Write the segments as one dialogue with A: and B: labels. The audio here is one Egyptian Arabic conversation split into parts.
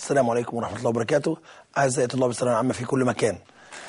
A: السلام عليكم ورحمة الله وبركاته أعزائي طلاب الثانوية العامة في كل مكان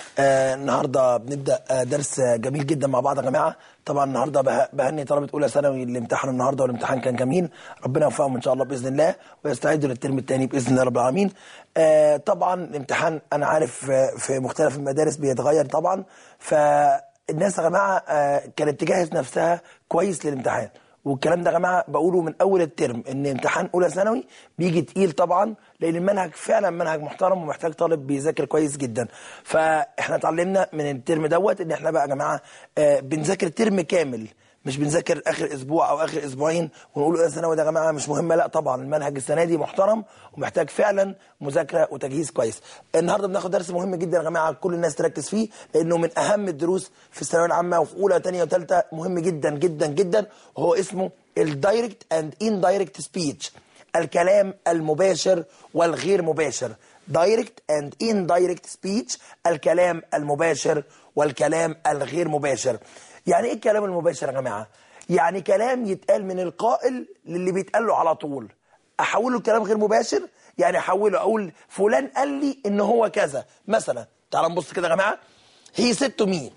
A: آه النهارده بنبدا آه درس آه، جميل جدا مع بعض يا جماعه طبعا النهارده به- بهني طلبه اولى ثانوي اللي امتحنوا النهارده والامتحان كان جميل ربنا يوفقهم ان شاء الله باذن الله ويستعدوا للترم الثاني باذن الله رب العالمين آه طبعا الامتحان انا عارف آه، في مختلف المدارس بيتغير طبعا فالناس يا جماعه آه كانت تجهز نفسها كويس للامتحان والكلام ده يا جماعه بقوله من اول الترم ان امتحان اولى ثانوي بيجي تقيل طبعا لان المنهج فعلا منهج محترم ومحتاج طالب بيذاكر كويس جدا فاحنا اتعلمنا من الترم دوت ان احنا بقى يا جماعه آه، بنذاكر ترم كامل مش بنذاكر اخر اسبوع او اخر اسبوعين ونقول اولى ثانوي ده يا جماعه مش مهمه لا طبعا المنهج السنه دي محترم ومحتاج فعلا مذاكره وتجهيز كويس النهارده بناخد درس مهم جدا يا جماعه كل الناس تركز فيه لانه من اهم الدروس في الثانويه العامه وفي اولى وثانيه وثالثه مهم جدا جدا جدا وهو اسمه الدايركت اند اندايركت سبيتش الكلام المباشر والغير مباشر دايركت اند اندايركت سبيتش الكلام المباشر والكلام الغير مباشر يعني ايه الكلام المباشر يا جماعه يعني كلام يتقال من القائل للي بيتقال له على طول احوله لكلام غير مباشر يعني احوله اقول فلان قال لي ان هو كذا مثلا تعال نبص كده يا جماعه he said to me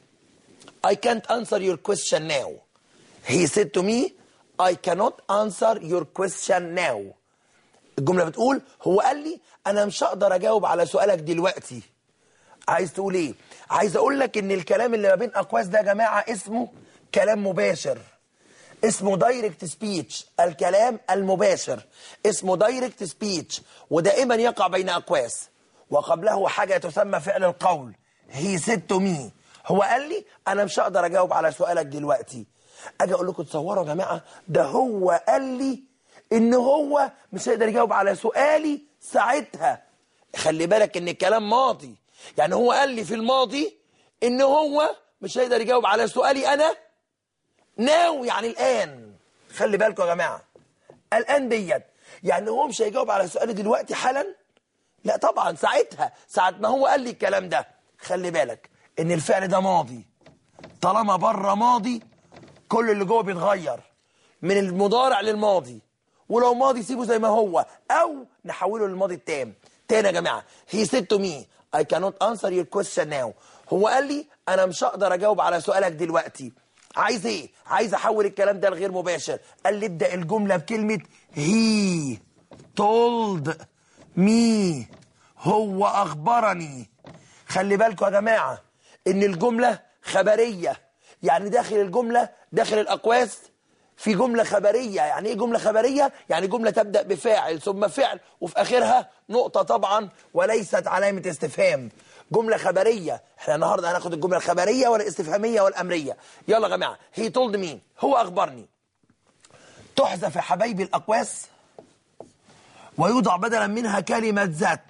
A: I can't answer your question now he said to me I cannot answer your question now الجمله بتقول هو قال لي انا مش هقدر اجاوب على سؤالك دلوقتي عايز تقول ايه عايز اقول لك ان الكلام اللي ما بين اقواس ده يا جماعه اسمه كلام مباشر اسمه دايركت سبيتش الكلام المباشر اسمه دايركت سبيتش ودائما يقع بين اقواس وقبله حاجه تسمى فعل القول هي said to me هو قال لي انا مش هقدر اجاوب على سؤالك دلوقتي اجي اقول لكم تصوروا يا جماعه ده هو قال لي ان هو مش هيقدر يجاوب على سؤالي ساعتها خلي بالك ان الكلام ماضي يعني هو قال لي في الماضي ان هو مش هيقدر يجاوب على سؤالي انا ناو يعني الان خلي بالكم يا جماعه الان ديت يعني هو مش هيجاوب على سؤالي دلوقتي حالا لا طبعا ساعتها ساعه ما هو قال لي الكلام ده خلي بالك ان الفعل ده ماضي طالما بره ماضي كل اللي جوه بيتغير من المضارع للماضي ولو ماضي سيبه زي ما هو او نحوله للماضي التام تاني يا جماعه he said to me I cannot answer your question now هو قال لي انا مش هقدر اجاوب على سؤالك دلوقتي عايز ايه عايز احول الكلام ده لغير مباشر قال لي ابدا الجمله بكلمه he told me هو اخبرني خلي بالكم يا جماعه ان الجمله خبريه يعني داخل الجمله داخل الاقواس في جمله خبريه يعني ايه جمله خبريه يعني جمله تبدا بفاعل ثم فعل وفي اخرها نقطه طبعا وليست علامه استفهام جمله خبريه احنا النهارده هناخد الجمله الخبريه ولا الاستفهاميه والامريه يلا يا جماعه هي تولد مين هو اخبرني تحذف يا حبايبي الاقواس ويوضع بدلا منها كلمه ذات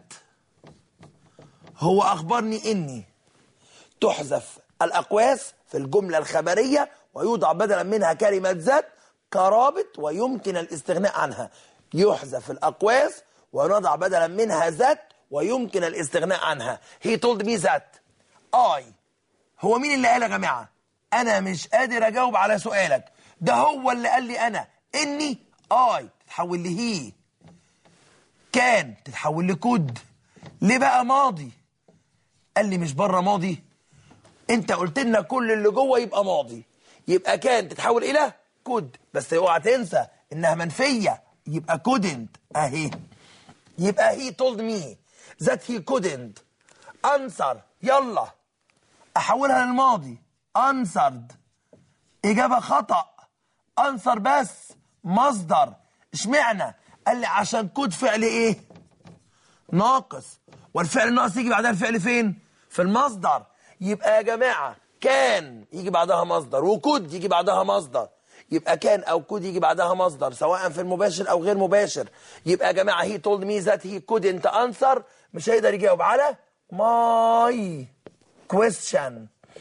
A: هو اخبرني اني تحذف الأقواس في الجملة الخبرية ويوضع بدلا منها كلمة ذات كرابط ويمكن الاستغناء عنها يحذف الأقواس ونضع بدلا منها ذات ويمكن الاستغناء عنها he told me that I هو مين اللي قال يا جماعة أنا مش قادر أجاوب على سؤالك ده هو اللي قال لي أنا إني I تتحول لهي كان تتحول لكود ليه بقى ماضي قال لي مش بره ماضي انت قلت لنا كل اللي جوه يبقى ماضي يبقى كان تتحول الى كود بس اوعى تنسى انها منفيه يبقى كودنت اهي يبقى هي told me that he couldn't answer يلا احولها للماضي answered اجابه خطا answer بس مصدر اشمعنى قال لي عشان كود فعل ايه ناقص والفعل الناقص يجي بعدها الفعل فين في المصدر يبقى يا جماعة كان يجي بعدها مصدر وكود يجي بعدها مصدر يبقى كان او كود يجي بعدها مصدر سواء في المباشر او غير مباشر يبقى يا جماعة he told me that he couldn't answer مش هيقدر يجاوب على my question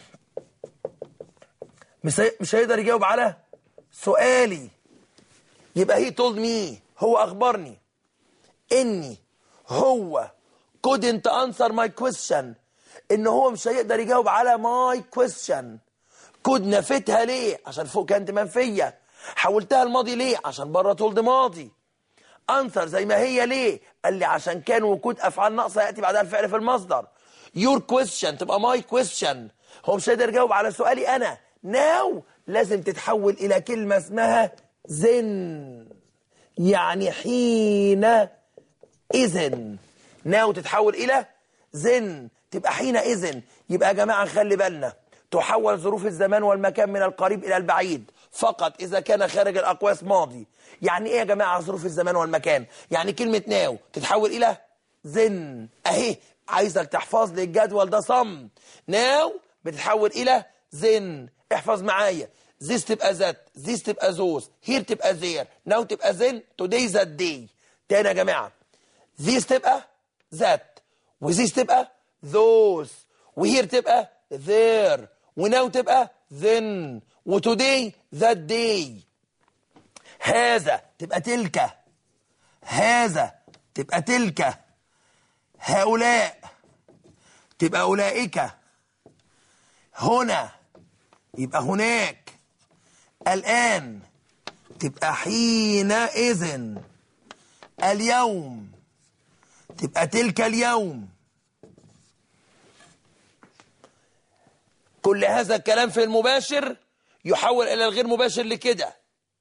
A: مش هي- مش هيقدر يجاوب على سؤالي يبقى he told me هو اخبرني اني هو couldn't answer my question ان هو مش هيقدر يجاوب على my question كود نفيتها ليه عشان فوق كانت منفيه حولتها الماضي ليه عشان بره تولد ماضي انسر زي ما هي ليه قال لي عشان كان وجود افعال ناقصه ياتي بعدها الفعل في المصدر يور كويستشن تبقى ماي كويستشن هو مش قادر يجاوب على سؤالي انا ناو لازم تتحول الى كلمه اسمها زن يعني حين اذن ناو تتحول الى زن تبقى حين اذن يبقى يا جماعه نخلي بالنا تحول ظروف الزمان والمكان من القريب الى البعيد فقط اذا كان خارج الاقواس ماضي يعني ايه يا جماعه ظروف الزمان والمكان يعني كلمه ناو تتحول الى زن اهي عايزك تحفظ لي الجدول ده صم ناو بتتحول الى زن احفظ معايا زيس تبقى ذات زيس تبقى زوز هير تبقى زير ناو تبقى زن توداي ذات دي تاني يا جماعه ذيس تبقى ذات وذيس تبقى ذوز وهير تبقى ذير وناو تبقى ذن وتوداي ذات دي هذا تبقى تلك هذا تبقى تلك هؤلاء تبقى أولئك هنا يبقى هناك الآن تبقى حينئذ اليوم تبقى تلك اليوم كل هذا الكلام في المباشر يحول إلى الغير مباشر لكده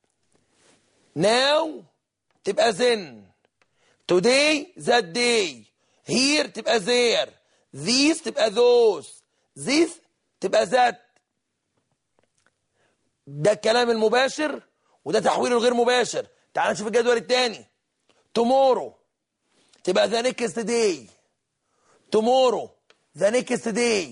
A: now تبقى then today that day here تبقى there these تبقى those this تبقى that ده الكلام المباشر وده تحويله الغير مباشر تعال نشوف الجدول الثاني tomorrow تبقى the next day tomorrow the next day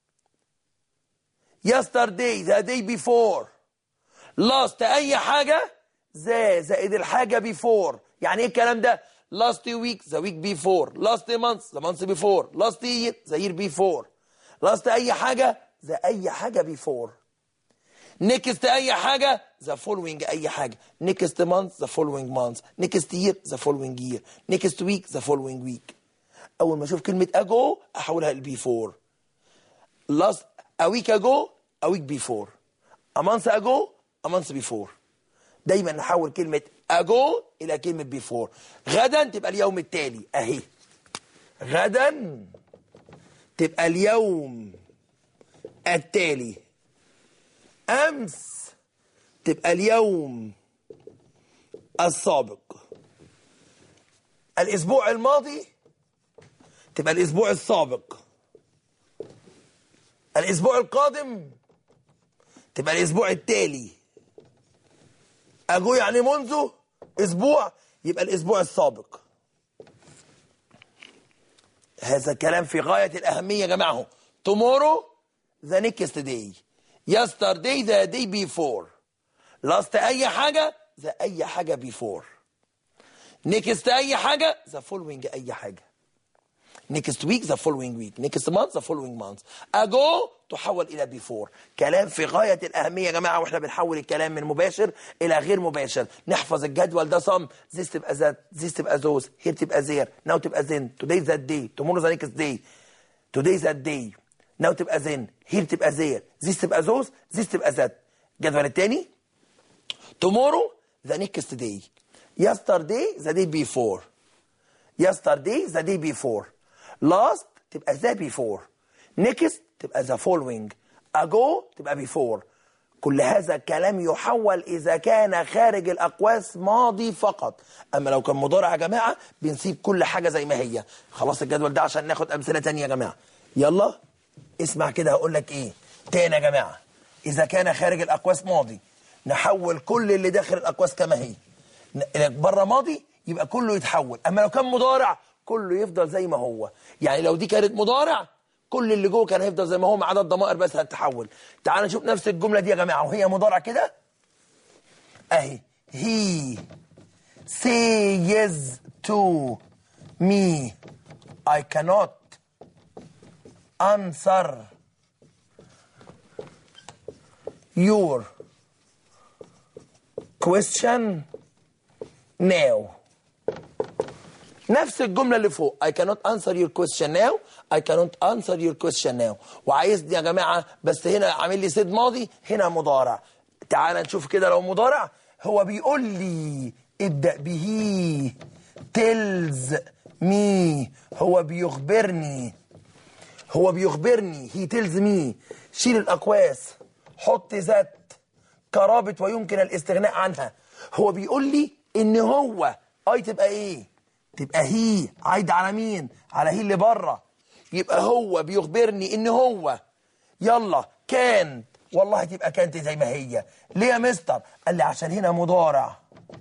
A: yesterday the day before last اي حاجه ذا زائد الحاجه before يعني ايه الكلام ده last week the week before last month the month before last year the year before last اي حاجه ذا اي حاجه before next اي حاجه the following اي حاجه next month the following month next year the following year next week the following week اول ما اشوف كلمه ago احولها ل before last a week ago a week before a month ago a month before دايما نحول كلمة ago إلى كلمة before غدا تبقى اليوم التالي أهي غدا تبقى اليوم التالي أمس تبقى اليوم السابق الأسبوع الماضي تبقى الأسبوع السابق الأسبوع القادم تبقى الأسبوع التالي أجو يعني منذ أسبوع يبقى الأسبوع السابق هذا كلام في غاية الأهمية يا جماعة tomorrow the next day yesterday the day before last أي حاجة the أي حاجة before next أي حاجة the following أي حاجة next week the following week next month the following month ago تحول الى before كلام في غايه الاهميه يا جماعه واحنا بنحول الكلام من مباشر الى غير مباشر نحفظ الجدول ده صم this تبقى ذات this تبقى those here تبقى there now تبقى then today that day tomorrow the next day today that day now تبقى then here تبقى there this تبقى those this تبقى that الجدول الثاني tomorrow the next day yesterday the day before yesterday the day before last تبقى the before next تبقى the following ago تبقى before كل هذا الكلام يحول إذا كان خارج الأقواس ماضي فقط أما لو كان مضارع يا جماعة بنسيب كل حاجة زي ما هي خلاص الجدول ده عشان ناخد أمثلة تانية يا جماعة يلا اسمع كده هقول لك إيه تاني يا جماعة إذا كان خارج الأقواس ماضي نحول كل اللي داخل الأقواس كما هي بره ماضي يبقى كله يتحول أما لو كان مضارع كله يفضل زي ما هو يعني لو دي كانت مضارع كل اللي جوه كان هيفضل زي ما هو ما عدا الضمائر بس هتتحول تعال نشوف نفس الجمله دي يا جماعه وهي مضارع كده اهي he says to me I cannot answer your question now نفس الجمله اللي فوق I cannot answer your question now I cannot answer your question now وعايزني يا جماعه بس هنا عامل لي سيد ماضي هنا مضارع تعال نشوف كده لو مضارع هو بيقول لي ابدأ به tells me هو بيخبرني هو بيخبرني he tells me شيل الأقواس حط ذات قرابة ويمكن الاستغناء عنها هو بيقول لي ان هو اي تبقى ايه تبقى هي عايدة على مين على هي اللي بره يبقى هو بيخبرني ان هو يلا كان والله تبقى كانت زي ما هي ليه يا مستر قال لي عشان هنا مضارع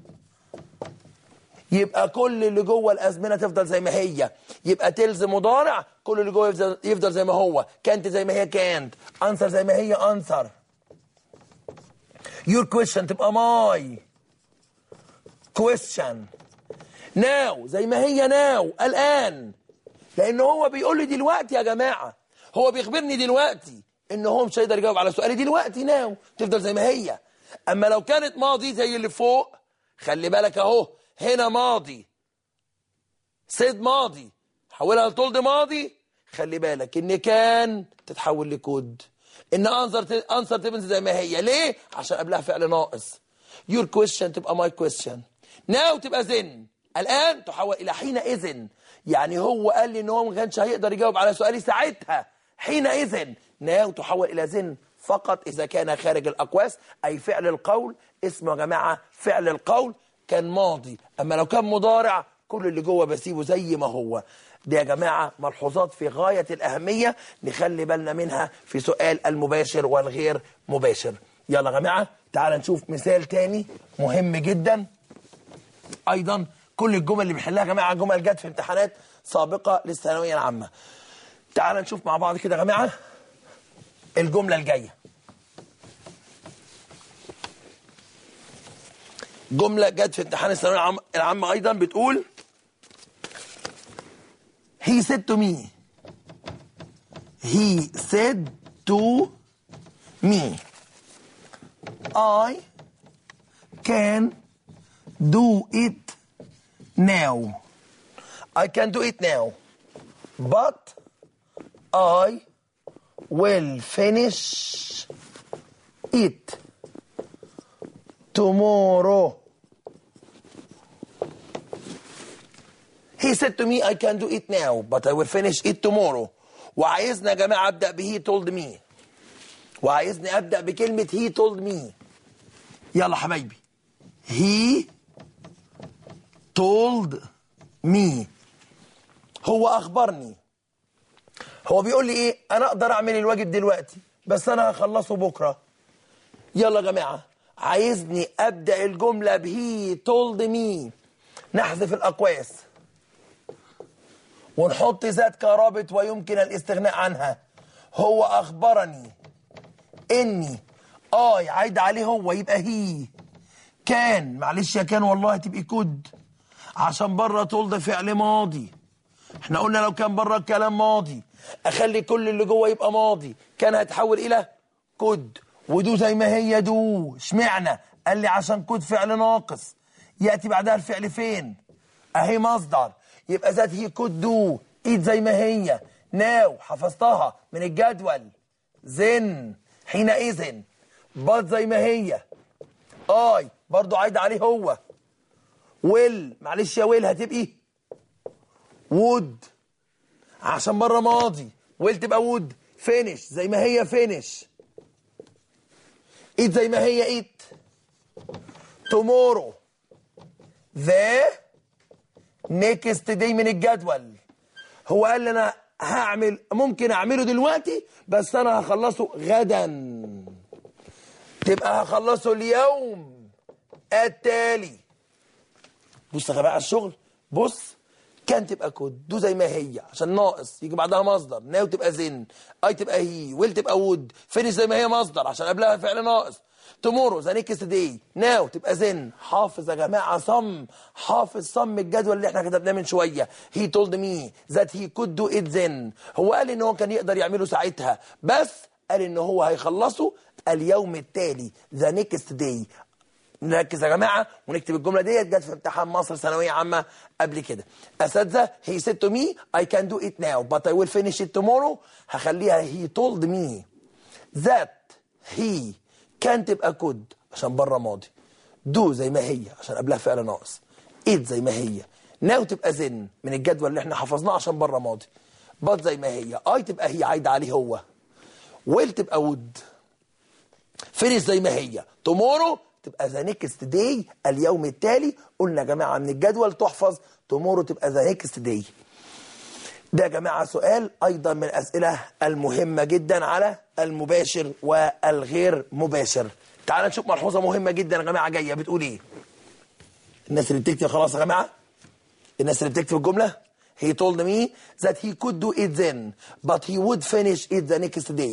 A: يبقى كل اللي جوه الازمنه تفضل زي ما هي يبقى تلز مضارع كل اللي جوه يفضل, يفضل زي ما هو كانت زي ما هي كانت انسر زي ما هي انسر your question تبقى my question now زي ما هي now الان لان هو بيقول لي دلوقتي يا جماعه هو بيخبرني دلوقتي ان هو مش هيقدر يجاوب على سؤالي دلوقتي ناو تفضل زي ما هي اما لو كانت ماضي زي اللي فوق خلي بالك اهو هنا ماضي سيد ماضي حولها لطولد ماضي خلي بالك ان كان تتحول لكود ان انسر انسر تبنز زي ما هي ليه عشان قبلها فعل ناقص يور كويشن تبقى ماي كويشن ناو تبقى زن الان تحول الى حينئذ يعني هو قال لي ان هو ما كانش هيقدر يجاوب على سؤالي ساعتها حينئذ ناو تحول الى زن فقط اذا كان خارج الاقواس اي فعل القول اسمه يا جماعه فعل القول كان ماضي اما لو كان مضارع كل اللي جوه بسيبه زي ما هو دي يا جماعه ملحوظات في غايه الاهميه نخلي بالنا منها في سؤال المباشر والغير مباشر يلا يا جماعه تعال نشوف مثال تاني مهم جدا ايضا كل الجمل اللي بنحلها يا جماعه جمل جت في امتحانات سابقه للثانويه العامه تعال نشوف مع بعض كده يا جماعه الجمله الجايه جمله جت في امتحان الثانويه العامه العامة ايضا بتقول he said to me he said to me I can do it now I can do it now but I will finish it tomorrow. He said to me, I can do it now, but I will finish it tomorrow. وعايزنا يا جماعة أبدأ ب he told me. وعايزني أبدأ بكلمة he told me. يلا حبايبي. He told me. هو أخبرني. هو بيقول لي إيه؟ أنا أقدر أعمل الواجب دلوقتي، بس أنا هخلصه بكرة. يلا يا جماعة. عايزني ابدا الجمله بهي تولد مي نحذف الاقواس ونحط ذات كرابط ويمكن الاستغناء عنها هو اخبرني اني اي عايد عليه هو يبقى هي كان معلش يا كان والله تبقي كود عشان بره تولد فعل ماضي احنا قلنا لو كان بره الكلام ماضي اخلي كل اللي جوه يبقى ماضي كان هيتحول الى كود ودو زي ما هي دو اشمعنى قال لي عشان كود فعل ناقص ياتي بعدها الفعل فين اهي مصدر يبقى ذات هي كود دو ايد زي ما هي ناو حفظتها من الجدول زن حينئذ بات زي ما هي اي برضو عايد عليه هو ويل معلش يا ويل هتبقي وود عشان بره ماضي ويل تبقى وود فينش زي ما هي فينش ايت زي ما هي ايت tomorrow the next day من الجدول هو قال لي انا هعمل ممكن اعمله دلوقتي بس انا هخلصه غدا تبقى هخلصه اليوم التالي بص يا جماعه الشغل بص كان تبقى كود دو زي ما هي عشان ناقص يجي بعدها مصدر ناو تبقى زن اي تبقى هي ويل تبقى وود فينش زي ما هي مصدر عشان قبلها فعل ناقص تومورو ذا نيكست داي ناو تبقى زن حافظ يا جماعه صم حافظ صم الجدول اللي احنا كتبناه من شويه هي تولد مي ذات هي كود دو ات زن هو قال ان هو كان يقدر يعمله ساعتها بس قال ان هو هيخلصه اليوم التالي ذا نيكست داي نركز يا جماعه ونكتب الجمله ديت جت في امتحان مصر ثانويه عامه قبل كده اساتذه هي said to me I can do it now but I will finish it tomorrow هخليها he told me that he كان تبقى كود عشان بره ماضي do زي ما هي عشان قبلها فعل ناقص it زي ما هي ناو تبقى زن من الجدول اللي احنا حفظناه عشان بره ماضي بات زي ما هي اي تبقى هي عايده عليه هو ويل تبقى وود فينيش زي ما هي تومورو تبقى ذا نيكست داي اليوم التالي قلنا يا جماعه من الجدول تحفظ تومورو تبقى ذا نيكست داي ده يا جماعه سؤال ايضا من الاسئله المهمه جدا على المباشر والغير مباشر تعال نشوف ملحوظه مهمه جدا يا جماعه جايه بتقول ايه الناس اللي بتكتب خلاص يا جماعه الناس اللي بتكتب الجمله he told me that he could do it then but he would finish it the next day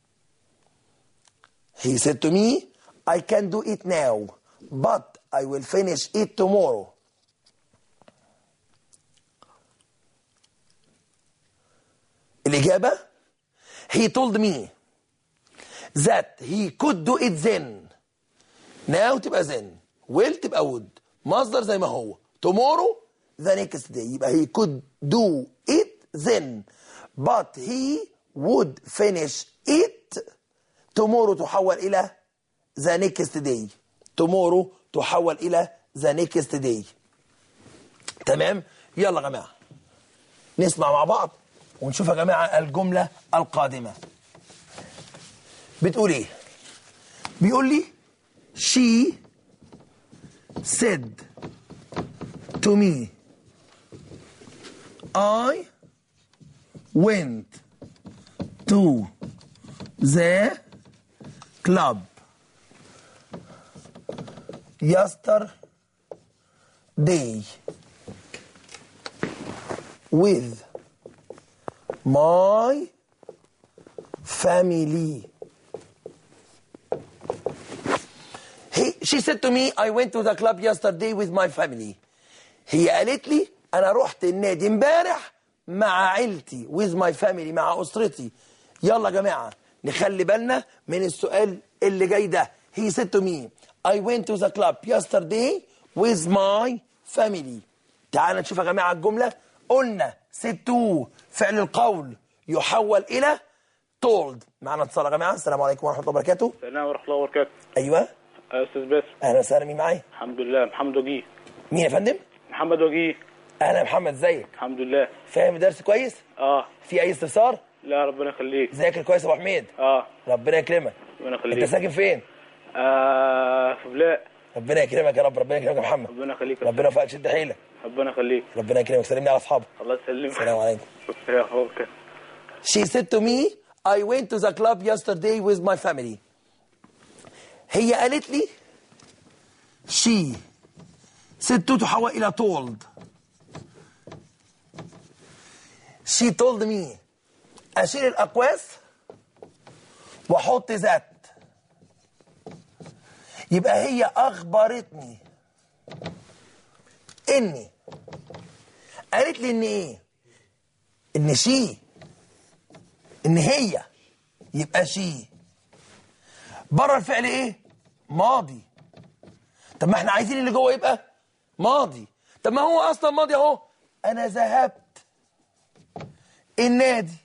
A: he said to me I can do it now but I will finish it tomorrow الإجابة he told me that he could do it then now تبقى then will تبقى would مصدر زي ما هو tomorrow the next day يبقى he could do it then but he would finish it tomorrow تحول إلى the next day tomorrow تحول إلى the next day تمام يلا يا جماعة نسمع مع بعض ونشوف يا جماعة الجملة القادمة بتقول ايه بيقول لي she said to me I went to the club yesterday with my family. He, she said to me, I went to the club yesterday with my family. هي قالت لي أنا رحت النادي امبارح مع عيلتي with my family مع أسرتي. يلا يا جماعة نخلي بالنا من السؤال اللي جاي ده. He said to me, I went to the club yesterday with my family. تعال نشوف يا جماعة الجملة. قلنا said to فعل القول يحول إلى told. معنا اتصال يا جماعة. السلام عليكم ورحمة الله وبركاته.
B: السلام ورحمة الله وبركاته
A: أيوه.
B: يا أستاذ باسم
A: أهلا وسهلا مين معايا؟
B: الحمد لله محمد وجيه
A: مين يا فندم؟
B: محمد وجيه
A: أهلا يا محمد ازيك؟
B: الحمد لله
A: فاهم الدرس كويس؟
B: اه
A: في أي استفسار؟
B: لا ربنا يخليك
A: ذاكر كويس يا أبو حميد.
B: اه
A: ربنا يكرمك.
B: ربنا
A: أنت
B: يخليك
A: ساكن فين؟
B: آه في بلاء
A: ربنا يكرمك يا رب ربنا يكرمك يا محمد.
B: ربنا يخليك يا
A: ربنا يوفقك شد حيلك.
B: أستاذ. ربنا يخليك
A: ربنا يكرمك سلمني على أصحابك.
B: الله يسلمك
A: السلام عليكم.
B: يا أخوك
A: She said to me, I went to the club yesterday with my family. هي قالت لي she said to تحول إلى told. She told me أشيل الأقواس وأحط ذات. يبقى هي أخبرتني إني قالت لي إن إيه؟ إن شي ان هي يبقى شي بره الفعل ايه ماضي طب ما احنا عايزين اللي جوه يبقى ماضي طب ما هو اصلا ماضي اهو انا ذهبت النادي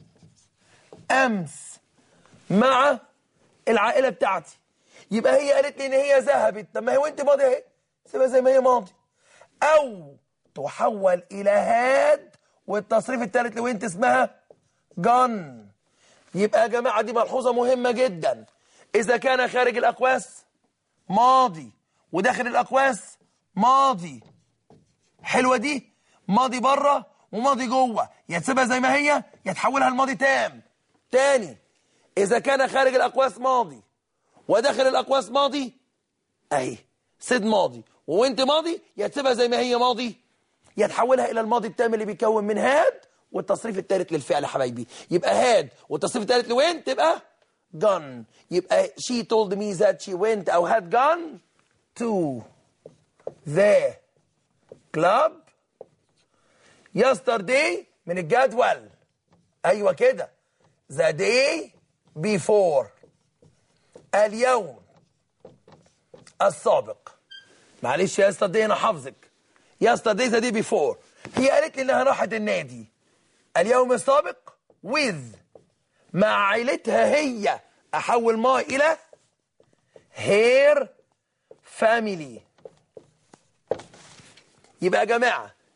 A: امس مع العائله بتاعتي يبقى هي قالت لي ان هي ذهبت طب ما هي وانت ماضي اهي سيبها زي ما هي ماضي او تحول الى هاد والتصريف الثالث لو انت اسمها جن يبقى يا جماعة دي ملحوظة مهمة جدا إذا كان خارج الأقواس ماضي وداخل الأقواس ماضي حلوة دي ماضي بره وماضي جوه يا تسيبها زي ما هي يا تحولها لماضي تام تاني إذا كان خارج الأقواس ماضي وداخل الأقواس ماضي أهي سيد ماضي وانت ماضي يا تسيبها زي ما هي ماضي يا تحولها إلى الماضي التام اللي بيكون من هاد والتصريف الثالث للفعل يا حبايبي يبقى هاد والتصريف الثالث لوين تبقى gone يبقى she told me that she went أو had gone to the club yesterday من الجدول أيوة كده the day before اليوم السابق معلش يا yesterday أنا حافظك yesterday the day before هي قالت لي إنها راحت النادي اليوم السابق with مع عائلتها هي احول ما الى her family يبقى يا جماعه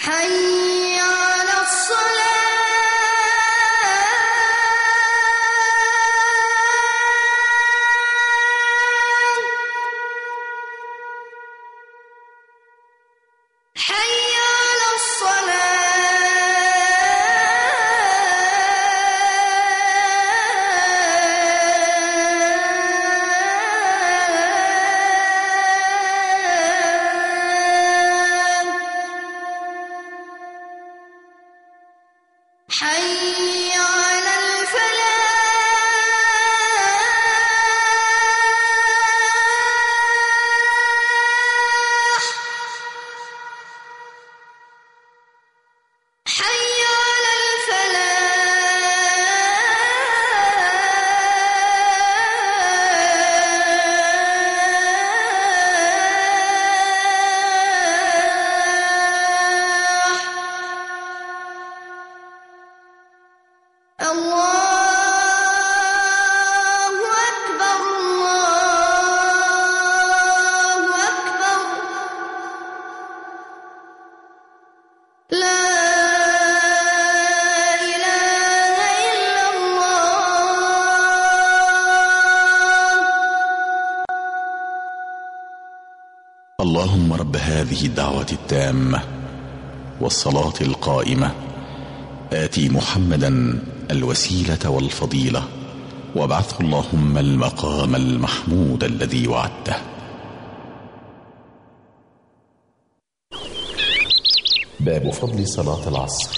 C: حي على الصلاة حي على الصلاة حي على الفلاح حي على الفلاح الله أكبر الله أكبر لا إله إلا الله
D: اللهم رب هذه الدعوة التامة والصلاة القائمة آتي محمدا الوسيلة والفضيلة وابعثه اللهم المقام المحمود الذي وعدته باب فضل صلاة العصر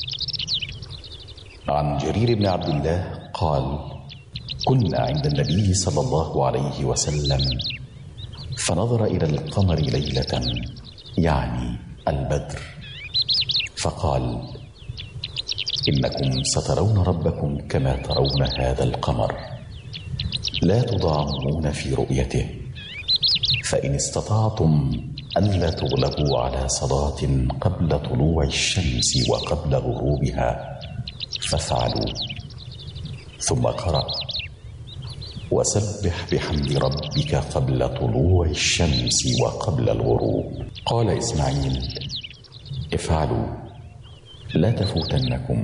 D: عن جرير بن عبد الله قال كنا عند النبي صلى الله عليه وسلم فنظر إلى القمر ليلة يعني البدر فقال إنكم سترون ربكم كما ترون هذا القمر لا تضامون في رؤيته فإن استطعتم ألا تغلبوا على صلاة قبل طلوع الشمس وقبل غروبها فافعلوا ثم قرأ وسبح بحمد ربك قبل طلوع الشمس وقبل الغروب قال إسماعيل افعلوا لا تفوتنكم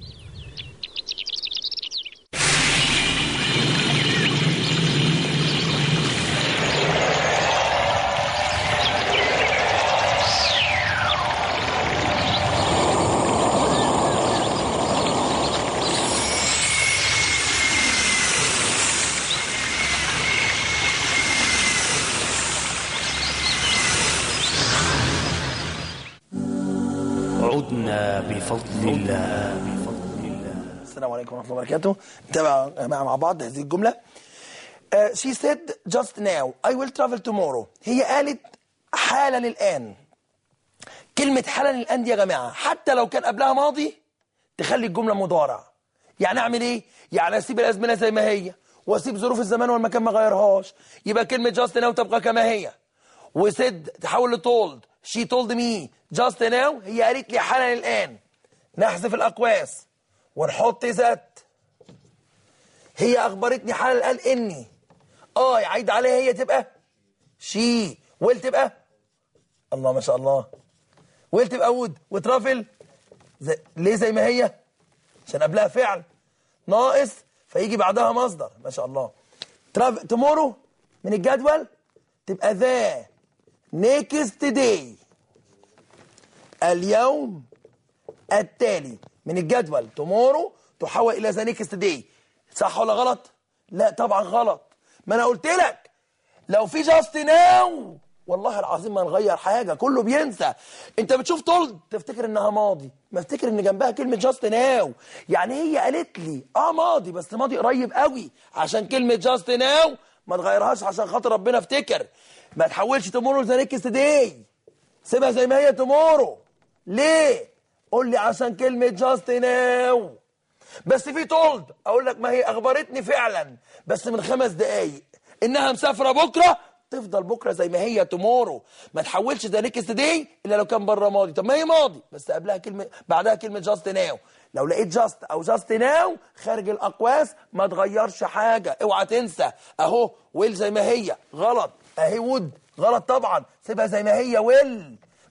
E: عدنا بفضل الله بفضل الله
A: السلام عليكم ورحمة الله وبركاته نتابع يا جماعة مع بعض هذه الجملة uh, She said just now I will travel tomorrow هي قالت حالا الآن كلمة حالا الآن دي يا جماعة حتى لو كان قبلها ماضي تخلي الجملة مضارع يعني أعمل إيه؟ يعني أسيب الأزمنة زي ما هي وأسيب ظروف الزمان والمكان ما غيرهاش يبقى كلمة just now تبقى كما هي وسيد تحول لتولد she told me just now هي قالت لي حالا الآن نحذف الأقواس ونحط ذات هي أخبرتني حالا الآن إني آه يعيد عليها هي تبقى شي ويل تبقى الله ما شاء الله ويل تبقى وود وترافل زي ليه زي ما هي عشان قبلها فعل ناقص فيجي بعدها مصدر ما شاء الله تراف تومورو من الجدول تبقى ذا نيكست داي اليوم التالي من الجدول تومورو تحول الى ذا نيكست داي صح ولا غلط لا طبعا غلط ما انا قلت لك لو في جاست ناو والله العظيم ما نغير حاجه كله بينسى انت بتشوف تولد تفتكر انها ماضي ما افتكر ان جنبها كلمه جاست ناو يعني هي قالت لي اه ماضي بس ماضي قريب قوي عشان كلمه جاست ناو ما تغيرهاش عشان خاطر ربنا افتكر ما تحولش تومورو ذا نيكست داي سيبها زي ما هي تومورو ليه قول لي عشان كلمه جاست ناو بس في تولد اقول لك ما هي اخبرتني فعلا بس من خمس دقايق انها مسافره بكره تفضل بكره زي ما هي تومورو ما تحولش ذا نيكست داي الا لو كان بره ماضي طب ما هي ماضي بس قبلها كلمه بعدها كلمه جاست ناو لو لقيت جاست او جاست ناو خارج الاقواس ما تغيرش حاجه اوعى تنسى اهو ويل زي ما هي غلط اهي وود غلط طبعا سيبها زي ما هي ويل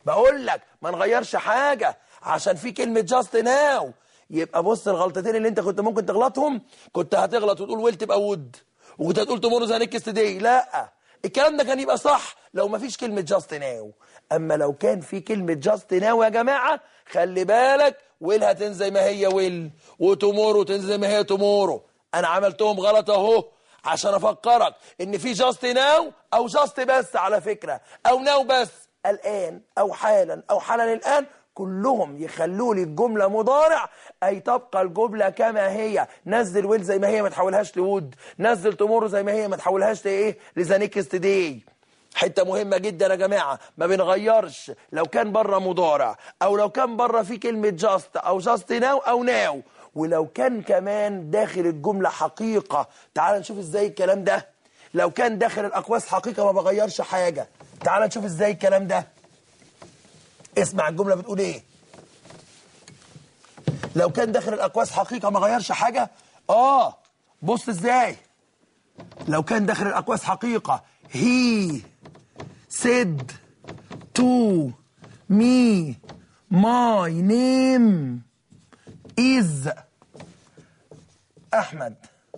A: بقول لك ما نغيرش حاجه عشان في كلمه جاست ناو يبقى بص الغلطتين اللي انت كنت ممكن تغلطهم كنت هتغلط وتقول ويل تبقى وود وكنت هتقول تومورو ذا نيكست داي لا الكلام ده كان يبقى صح لو ما فيش كلمه جاست ناو اما لو كان في كلمه جاست ناو يا جماعه خلي بالك ويل هتنزل زي ما هي ويل وتومورو تنزل زي ما هي تومورو انا عملتهم غلط اهو عشان افكرك ان في جاست ناو او جاست بس على فكره او ناو بس الان او حالا او حالا الان كلهم يخلوا لي الجمله مضارع اي تبقى الجمله كما هي نزل ويل زي ما هي ما تحولهاش لود نزل تومورو زي ما هي ما تحولهاش لايه لذا نيكست داي حته مهمه جدا يا جماعه ما بنغيرش لو كان بره مضارع او لو كان بره في كلمه جاست او جاست ناو او ناو ولو كان كمان داخل الجمله حقيقه تعال نشوف ازاي الكلام ده لو كان داخل الاقواس حقيقه ما بغيرش حاجه تعال نشوف ازاي الكلام ده اسمع الجمله بتقول ايه لو كان داخل الاقواس حقيقه ما غيرش حاجه اه بص ازاي لو كان داخل الاقواس حقيقه he said to me my name is احمد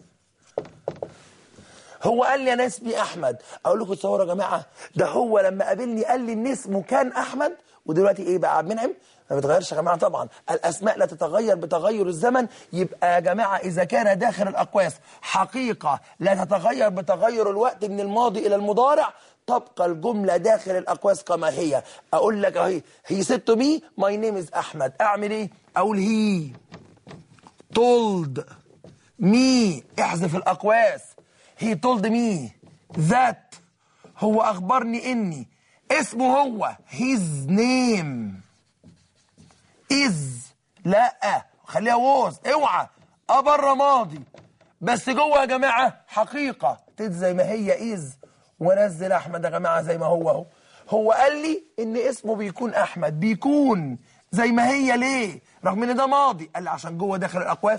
A: هو قال لي انا اسمي احمد اقول لكم تصوروا يا جماعه ده هو لما قابلني قال لي ان اسمه كان احمد ودلوقتي ايه بقى عبد المنعم ما بتغيرش يا جماعه طبعا الاسماء لا تتغير بتغير الزمن يبقى يا جماعه اذا كان داخل الاقواس حقيقه لا تتغير بتغير الوقت من الماضي الى المضارع تبقى الجمله داخل الاقواس كما هي اقول لك اهي هي ست مي ماي نيم از احمد اعمل ايه اقول هي told me احذف الاقواس he told me that هو اخبرني اني اسمه هو his name is لا خليها ووز اوعى اه بره ماضي بس جوه يا جماعه حقيقه تد زي ما هي از ونزل احمد يا جماعه زي ما هو اهو هو قال لي ان اسمه بيكون احمد بيكون زي ما هي ليه رغم ان ده ماضي قال لي عشان جوه داخل الاقواس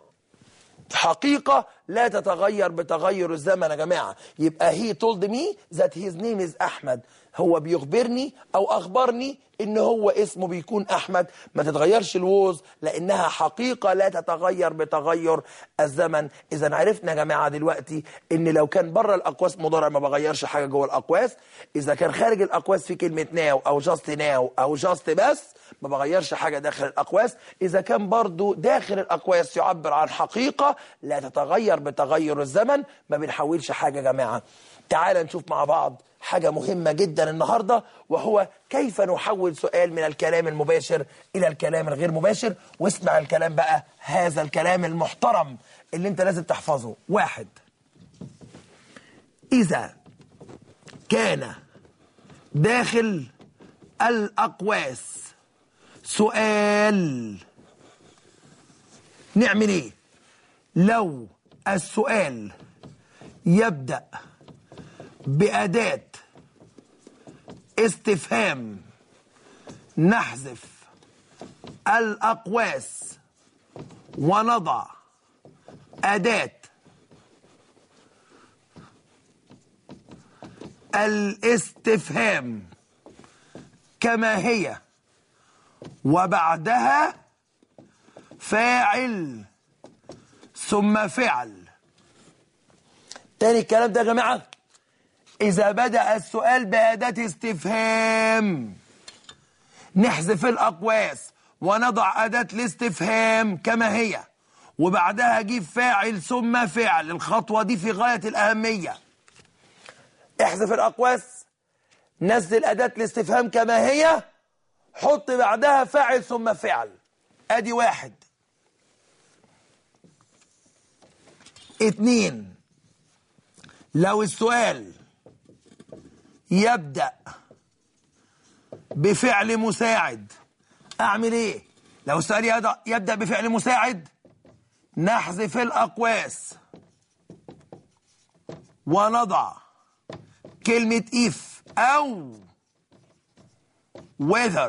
A: حقيقة لا تتغير بتغير الزمن يا جماعة يبقى he told me that his name is أحمد هو بيخبرني أو أخبرني إن هو اسمه بيكون أحمد ما تتغيرش الووز لأنها حقيقة لا تتغير بتغير الزمن إذا عرفنا يا جماعة دلوقتي إن لو كان بره الأقواس مضارع ما بغيرش حاجة جوه الأقواس إذا كان خارج الأقواس في كلمة ناو أو جاست ناو أو جاست بس ما بغيرش حاجة داخل الأقواس إذا كان برضو داخل الأقواس يعبر عن حقيقة لا تتغير بتغير الزمن ما بنحولش حاجة يا جماعة تعال نشوف مع بعض حاجة مهمة جدا النهاردة وهو كيف نحول سؤال من الكلام المباشر إلى الكلام الغير مباشر واسمع الكلام بقى هذا الكلام المحترم اللي انت لازم تحفظه واحد إذا كان داخل الأقواس سؤال نعمل ايه لو السؤال يبدأ بأداة استفهام نحذف الأقواس ونضع أداة الاستفهام كما هي وبعدها فاعل ثم فعل تاني الكلام ده يا جماعة إذا بدأ السؤال بأداة استفهام نحذف الأقواس ونضع أداة الاستفهام كما هي وبعدها أجيب فاعل ثم فعل الخطوة دي في غاية الأهمية احذف الأقواس نزل أداة الاستفهام كما هي حط بعدها فاعل ثم فعل ادي واحد اتنين لو السؤال يبدأ بفعل مساعد اعمل ايه لو السؤال يبدأ- يبدأ بفعل مساعد نحذف الأقواس ونضع كلمة if أو whether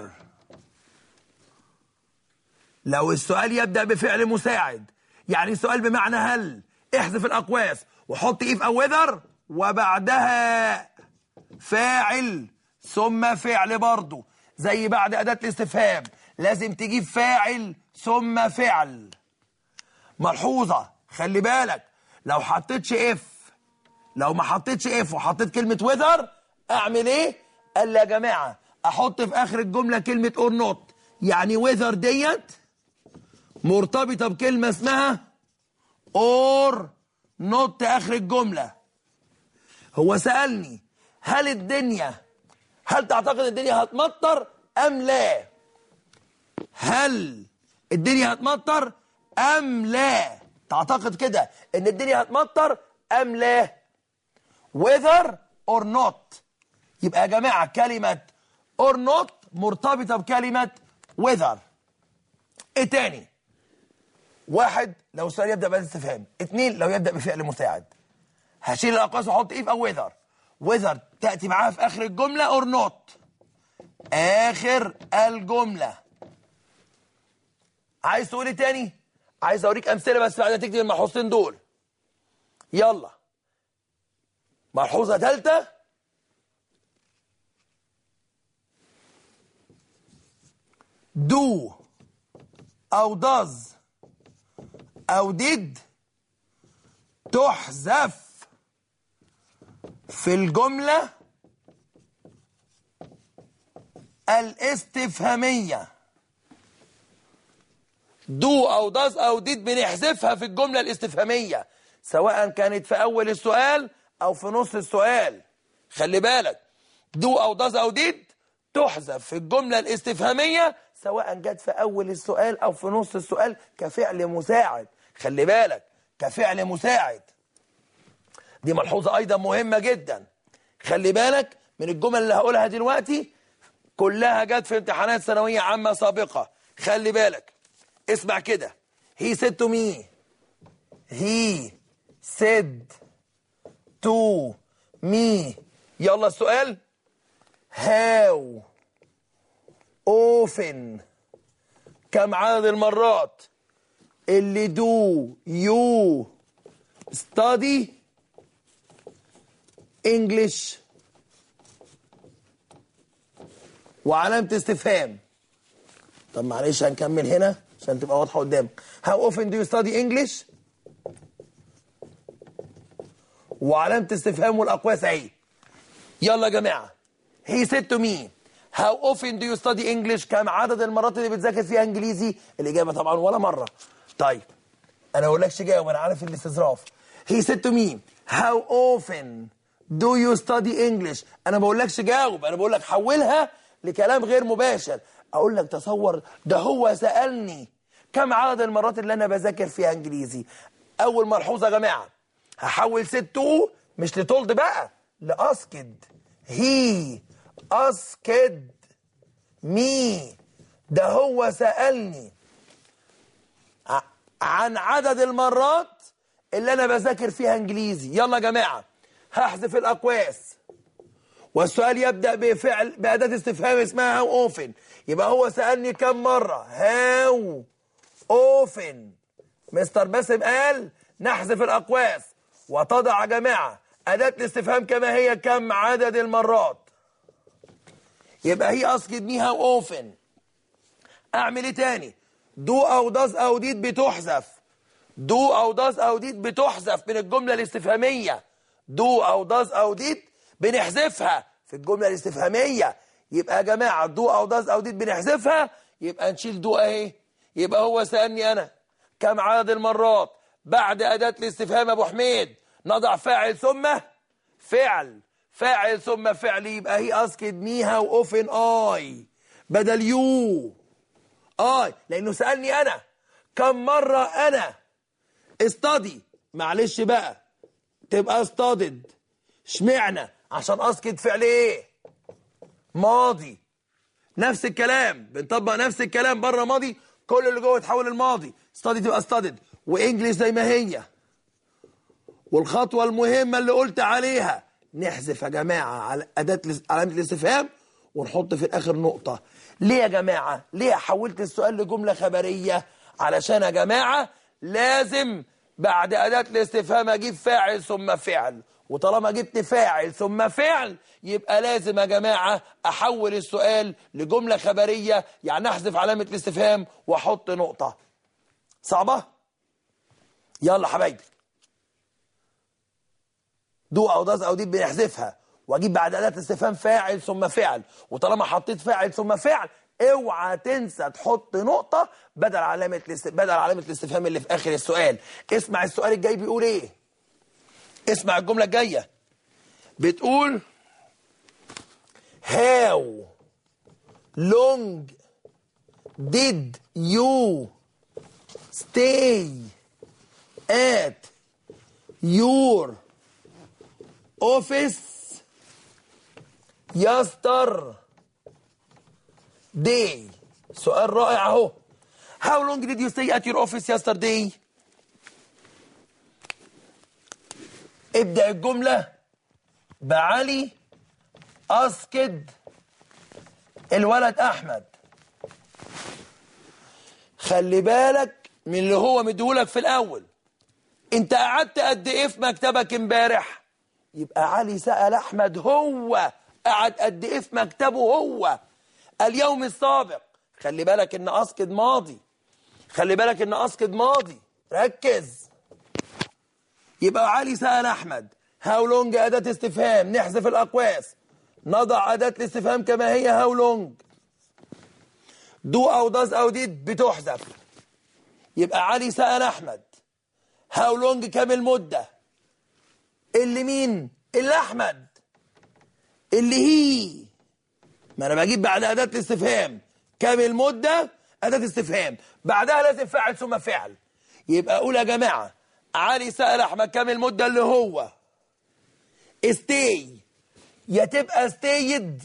A: لو السؤال يبدأ بفعل مساعد يعني السؤال بمعنى هل احذف الأقواس وحط if أو whether وبعدها فاعل ثم فعل برضه زي بعد اداه الاستفهام لازم تجيب فاعل ثم فعل ملحوظه خلي بالك لو حطيتش اف لو ما حطيتش اف وحطيت كلمه وذر اعمل ايه قال لي يا جماعه احط في اخر الجمله كلمه اور نوت يعني وذر ديت مرتبطه بكلمه اسمها اور نوت اخر الجمله هو سالني هل الدنيا هل تعتقد الدنيا هتمطر ام لا هل الدنيا هتمطر ام لا تعتقد كده ان الدنيا هتمطر ام لا whether or not يبقى يا جماعه كلمه or not مرتبطه بكلمه whether ايه تاني واحد لو السؤال يبدا بأداة استفهام اتنين لو يبدا بفعل مساعد هشيل الاقواس واحط ايه او whether whether تاتي معاها في اخر الجمله or not اخر الجمله عايز تقول ايه تاني عايز اوريك امثله بس بعد تكتب الملحوظتين دول يلا ملحوظه ثالثه do او does او did تحذف في الجمله الاستفهاميه دو او داز او ديد بنحذفها في الجمله الاستفهاميه سواء كانت في اول السؤال او في نص السؤال خلي بالك دو او داز او ديد تحذف في الجمله الاستفهاميه سواء جت في اول السؤال او في نص السؤال كفعل مساعد خلي بالك كفعل مساعد دي ملحوظه ايضا مهمه جدا خلي بالك من الجمل اللي هقولها دلوقتي كلها جت في امتحانات ثانويه عامه سابقه خلي بالك اسمع كده he said to me he said to me يلا السؤال how often كم عدد المرات اللي do you study English وعلامة استفهام طب معلش هنكمل هنا عشان تبقى واضحة قدامك How often do you study English وعلامة استفهام والأقواس اهي يلا يا جماعة He said to me How often do you study English كم عدد المرات اللي بتذاكر فيها انجليزي الإجابة طبعا ولا مرة طيب أنا ما اقولكش جاوب أنا عارف الاستظراف He said to me How often do you study English أنا ما بقولكش جاوب أنا بقول لك حولها لكلام غير مباشر أقول لك تصور ده هو سألني كم عدد المرات اللي أنا بذاكر فيها انجليزي أول ملحوظة يا جماعة هحول ست تو مش لتولد بقى لأسكد هي أسكد مي ده هو سألني ع- عن عدد المرات اللي أنا بذاكر فيها إنجليزي يلا يا جماعة هحذف الأقواس والسؤال يبدأ بفعل بأداة استفهام اسمها هاو أوفن يبقى هو سألني كم مرة هاو أوفن مستر باسم قال نحذف الأقواس وتضع يا جماعة أداة الاستفهام كما هي كم عدد المرات يبقى هي أسكت مي هاو أوفن أعمل إيه تاني دو أو داز أو ديد بتحذف دو أو داز أو ديد بتحذف من الجملة الاستفهامية دو أو داز أو ديد بنحذفها في الجملة الاستفهامية يبقى يا جماعة دو أو داز أو ديد بنحذفها يبقى نشيل دو أهي يبقى هو سألني أنا كم عدد المرات بعد أداة الاستفهام يا أبو حميد نضع فاعل ثم فعل فاعل ثم فعل يبقى هي أسكت ميها وأوفن آي بدل يو آي لأنه سألني أنا كم مرة أنا استدي معلش بقى تبقى استدد اشمعنى عشان اسكت فعل ايه ماضي نفس الكلام بنطبق نفس الكلام بره ماضي كل اللي جوه يتحول الماضي استدي تبقى استدد وانجلش زي ما هي والخطوه المهمه اللي قلت عليها نحذف يا جماعه على اداه الاس- علامه الاستفهام ونحط في الاخر نقطه ليه يا جماعه ليه حولت السؤال لجمله خبريه علشان يا جماعه لازم بعد اداه الاستفهام اجيب فاعل ثم فعل وطالما جبت فاعل ثم فعل يبقى لازم يا جماعة أحول السؤال لجملة خبرية يعني أحذف علامة الاستفهام وأحط نقطة صعبة؟ يلا حبايبي دو أو داز أو دي بنحذفها وأجيب بعد أداة استفهام فاعل ثم فعل وطالما حطيت فاعل ثم فعل اوعى تنسى تحط نقطة بدل علامة الاست... بدل علامة الاستفهام اللي في آخر السؤال اسمع السؤال الجاي بيقول إيه اسمع الجملة الجاية بتقول How long did you stay at your office yesterday سؤال رائع اهو How long did you stay at your office yesterday ابدأ الجملة بعلي أسكد الولد أحمد خلي بالك من اللي هو مديهولك في الأول أنت قعدت قد إيه في مكتبك امبارح يبقى علي سأل أحمد هو قعد قد إيه في مكتبه هو اليوم السابق خلي بالك إن أسكد ماضي خلي بالك إن أسكد ماضي ركز يبقى علي سأل أحمد هاو لونج أداة استفهام نحذف الأقواس نضع أداة الاستفهام كما هي هاو لونج دو أو داز أو ديد بتحذف يبقى علي سأل أحمد هاو لونج كام المدة اللي مين اللي أحمد اللي هي ما أنا بجيب بعد أداة الاستفهام كام المدة أداة استفهام بعدها لازم فاعل ثم فعل يبقى أقول يا جماعة علي سأل أحمد كام المدة اللي هو استي يا تبقى ستيد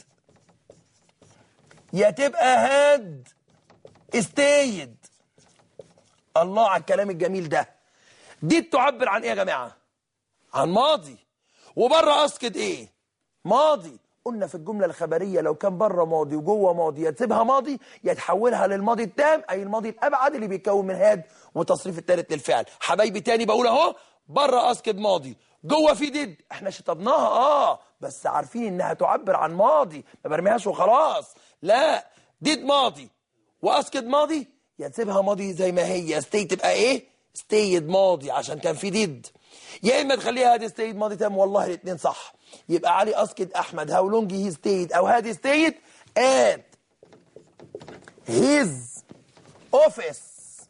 A: يا تبقى هاد استيد الله على الكلام الجميل ده دي تعبر عن ايه يا جماعه عن ماضي وبره اسكت ايه ماضي قلنا في الجمله الخبريه لو كان بره ماضي وجوه ماضي يا تسيبها ماضي يا تحولها للماضي التام اي الماضي الابعد اللي بيتكون من هاد وتصريف الثالث للفعل حبايبي تاني بقول اهو بره اسكت ماضي جوه في ديد احنا شطبناها اه بس عارفين انها تعبر عن ماضي ما برميهاش وخلاص لا ديد ماضي واسكت ماضي يا تسيبها ماضي زي ما هي ستي تبقى ايه ستيد ماضي عشان كان في ديد يا اما تخليها هادي ستيد ماضي تام والله الاثنين صح يبقى علي اسكت احمد هاو لونج هي ستيد او هادي ستيد ات هيز اوفيس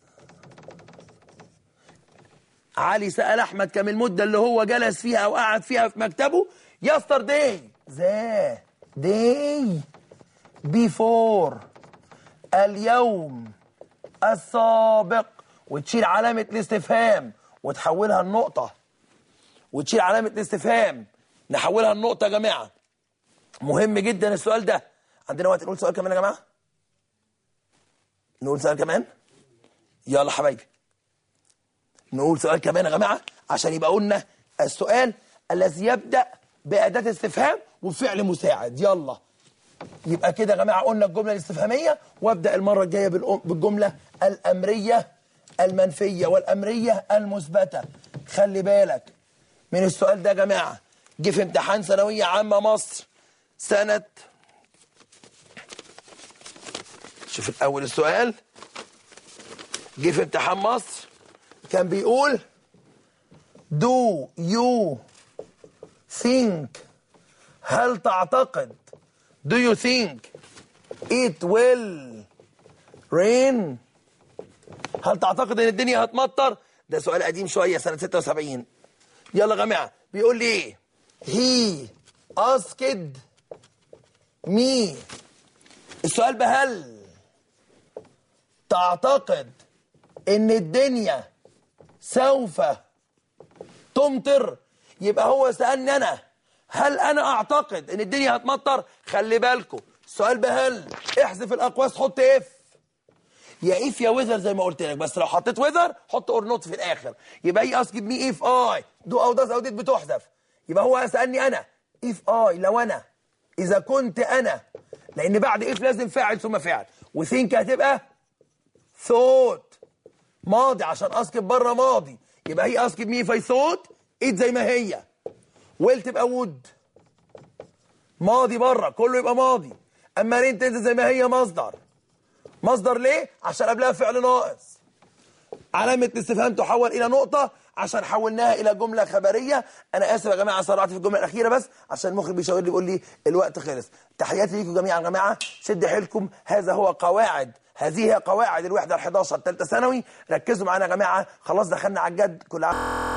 A: علي سأل أحمد كم المدة اللي هو جلس فيها أو قعد فيها في مكتبه يستر داي ذا داي بيفور اليوم السابق وتشيل علامة الاستفهام وتحولها النقطة وتشيل علامة الاستفهام نحولها النقطة يا جماعة مهم جدا السؤال ده عندنا وقت نقول سؤال كمان يا جماعة نقول سؤال كمان يلا حبايبي نقول سؤال كمان يا جماعة عشان يبقى قلنا السؤال الذي يبدأ بأداة استفهام وفعل مساعد يلا يبقى كده يا جماعة قلنا الجملة الاستفهامية وابدأ المرة الجاية بالأم- بالجملة الأمرية المنفية والأمرية المثبتة خلي بالك من السؤال ده يا جماعة جه في امتحان ثانوية عامة مصر سنة شوف الأول السؤال جه في امتحان مصر كان بيقول Do you think هل تعتقد Do you think it will rain هل تعتقد ان الدنيا هتمطر ده سؤال قديم شوية سنة 76 يلا يا جماعة بيقول لي ايه he asked me السؤال بهل تعتقد ان الدنيا سوف تمطر يبقى هو سألني انا هل انا اعتقد ان الدنيا هتمطر خلي بالكم السؤال بهل احذف الاقواس حط اف يا اف يا ويذر زي ما قلت لك بس لو حطيت ويذر حط اور نوت في الاخر يبقى هي اسكت مي اف اي دو او داز او ديت بتحذف يبقى هو سالني انا اف اي لو انا اذا كنت انا لان بعد اف لازم فاعل ثم فعل وثينك هتبقى ثوت ماضي عشان اسكت بره ماضي يبقى هي اسكت مي فاي ثوت ات زي ما هي ويل تبقى وود ماضي بره كله يبقى ماضي اما رين تنزل زي ما هي مصدر مصدر ليه عشان قبلها فعل ناقص علامة الاستفهام تحول إلى نقطة عشان حولناها إلى جملة خبرية أنا آسف يا جماعة سرعت في الجملة الأخيرة بس عشان المخرج بيشاور لي بيقول لي الوقت خلص تحياتي ليكم جميعا يا جماعة شد حيلكم هذا هو قواعد هذه هي قواعد الوحدة ال 11 ثالثة ثانوي ركزوا معانا يا جماعة خلاص دخلنا على الجد كل عام